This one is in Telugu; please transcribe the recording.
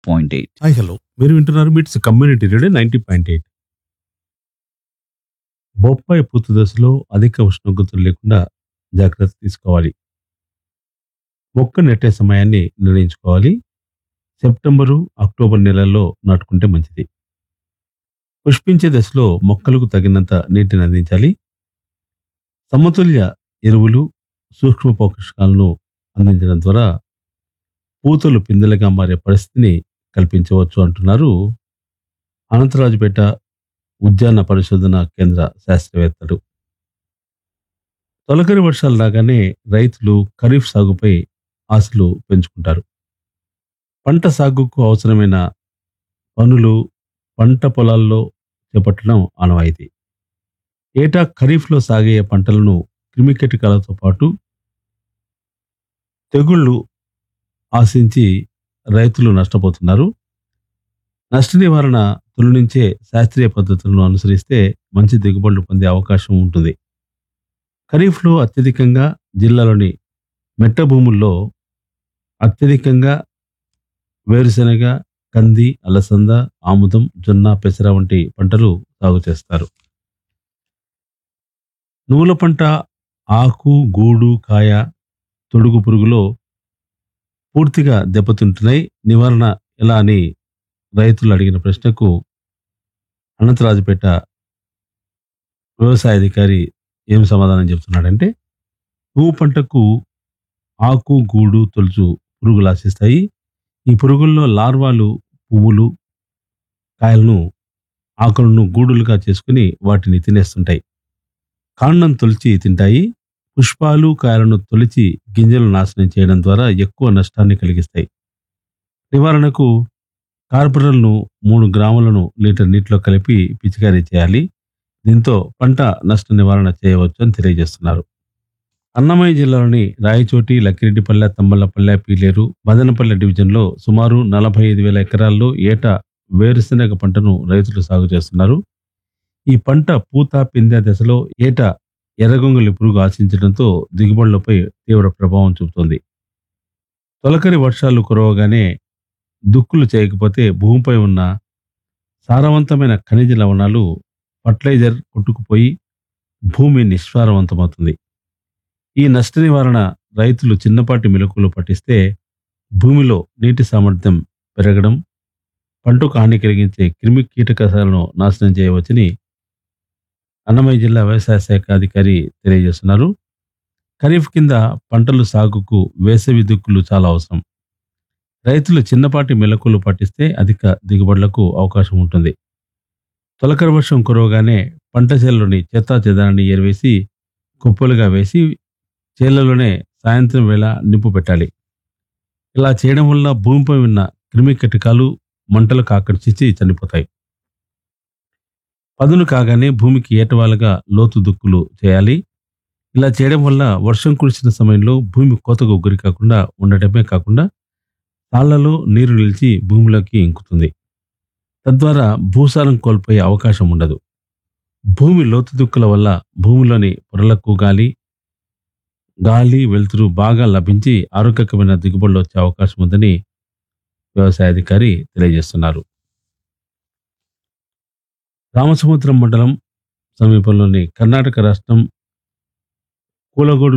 పాయింట్ ఎయిట్ హాయ్ హలో మీరు వింటున్నారు MITS community radio ninety point eight బొప్పాయి పూత దశలో అధిక ఉష్ణోగ్రతలు లేకుండా జాగ్రత్త తీసుకోవాలి మొక్క నెట్టే సమయాన్ని నిర్ణయించుకోవాలి సెప్టెంబరు అక్టోబర్ నెలల్లో నాటుకుంటే మంచిది పుష్పించే దశలో మొక్కలకు తగినంత నీటిని అందించాలి సమతుల్య ఎరువులు సూక్ష్మ పోషకాలను అందించడం ద్వారా పూతలు పిందెలుగా మారే పరిస్థితిని కల్పించవచ్చు అంటున్నారు అనంతరాజుపేట ఉద్యాన పరిశోధన కేంద్ర శాస్త్రవేత్తలు తొలకరి వర్షాలు రాగానే రైతులు ఖరీఫ్ సాగుపై ఆశలు పెంచుకుంటారు పంట సాగుకు అవసరమైన పనులు పంట పొలాల్లో చేపట్టడం ఆనవాయితీ ఏటా ఖరీఫ్లో సాగే పంటలను క్రిమికీటకాలతో పాటు తెగుళ్ళు ఆశించి రైతులు నష్టపోతున్నారు నష్ట నివారణ తొలి నుంచే శాస్త్రీయ పద్ధతులను అనుసరిస్తే మంచి దిగుబడులు పొందే అవకాశం ఉంటుంది ఖరీఫ్లో అత్యధికంగా జిల్లాలోని మెట్ట భూముల్లో అత్యధికంగా వేరుశెనగ కంది అలసంద ఆముదం జొన్న పెసర వంటి పంటలు సాగు చేస్తారు నువ్వుల పంట ఆకు గూడు కాయ తొడుగు పురుగులో పూర్తిగా దెబ్బతింటున్నాయి నివారణ ఎలా అని రైతులు అడిగిన ప్రశ్నకు అనంతరాజుపేట వ్యవసాయ అధికారి ఏం సమాధానం చెప్తున్నాడంటే పువ్వు పంటకు ఆకు గూడు తొలుచు పురుగులు ఆశిస్తాయి ఈ పురుగుల్లో లార్వాలు పువ్వులు కాయలను ఆకులను గూడులుగా చేసుకుని వాటిని తినేస్తుంటాయి కాండం తొలిచి తింటాయి పుష్పాలు కాయలను తొలిచి గింజలు నాశనం చేయడం ద్వారా ఎక్కువ నష్టాన్ని కలిగిస్తాయి నివారణకు కార్బరల్ను మూడు గ్రాములను లీటర్ నీటిలో కలిపి పిచికారీ చేయాలి దీంతో పంట నష్ట నివారణ చేయవచ్చు అని తెలియజేస్తున్నారు అన్నమయ్య జిల్లాలోని రాయచోటి లక్కిరెడ్డిపల్లె తమ్మలపల్లె పీలేరు మదనపల్లె డివిజన్లో సుమారు నలభై ఐదు వేల ఎకరాల్లో ఏటా వేరుశెనగ పంటను రైతులు సాగు చేస్తున్నారు ఈ పంట పూత పిందె దశలో ఏటా ఎర్రగొంగలి పురుగు ఆశించడంతో దిగుబడులపై తీవ్ర ప్రభావం చూపుతోంది తొలకరి వర్షాలు కురవగానే దుక్కులు చేయకపోతే భూమిపై ఉన్న సారవంతమైన ఖనిజ లవణాలు ఫర్టిలైజర్ కొట్టుకుపోయి భూమి నిస్సారవంతమవుతుంది ఈ నష్ట నివారణ రైతులు చిన్నపాటి మెలకులు పట్టిస్తే భూమిలో నీటి సామర్థ్యం పెరగడం పంటకు హాని కలిగించే క్రిమి కీటకాలను నాశనం చేయవచ్చని అన్నమయ్య జిల్లా వ్యవసాయ శాఖ అధికారి తెలియజేస్తున్నారు ఖరీఫ్ కింద పంటలు సాగుకు వేసవి దుక్కులు చాలా అవసరం రైతులు చిన్నపాటి మెలకులు పట్టిస్తే అధిక దిగుబడులకు అవకాశం ఉంటుంది తొలకరి వర్షం కురవగానే పంట చేలలోని చెత్తా చెదారాన్ని ఏరివేసి కుప్పలుగా వేసి చేలలోనే సాయంత్రం వేళ నింపు పెట్టాలి ఇలా చేయడం వల్ల భూమిపై ఉన్న క్రిమి కీటకాలు మంటలకు ఆకర్షించి చనిపోతాయి పదును కాగానే భూమికి ఏటవాలుగా లోతు దుక్కులు చేయాలి ఇలా చేయడం వల్ల వర్షం కురిసిన సమయంలో భూమి కోతకు గురి కాకుండా ఉండటమే కాకుండా తాళ్లలో నీరు నిలిచి భూమిలోకి ఇంకుతుంది తద్వారా భూసారం కోల్పోయే అవకాశం ఉండదు భూమి లోతు దుక్కుల వల్ల భూమిలోని పొరలకు గాలి గాలి వెలుతురు బాగా లభించి ఆరోగ్యకరమైన దిగుబడులు వచ్చే అవకాశం ఉందని వ్యవసాయ అధికారి తెలియజేస్తున్నారు రామసముద్రం మండలం సమీపంలోని కర్ణాటక రాష్ట్రం కూలగోడు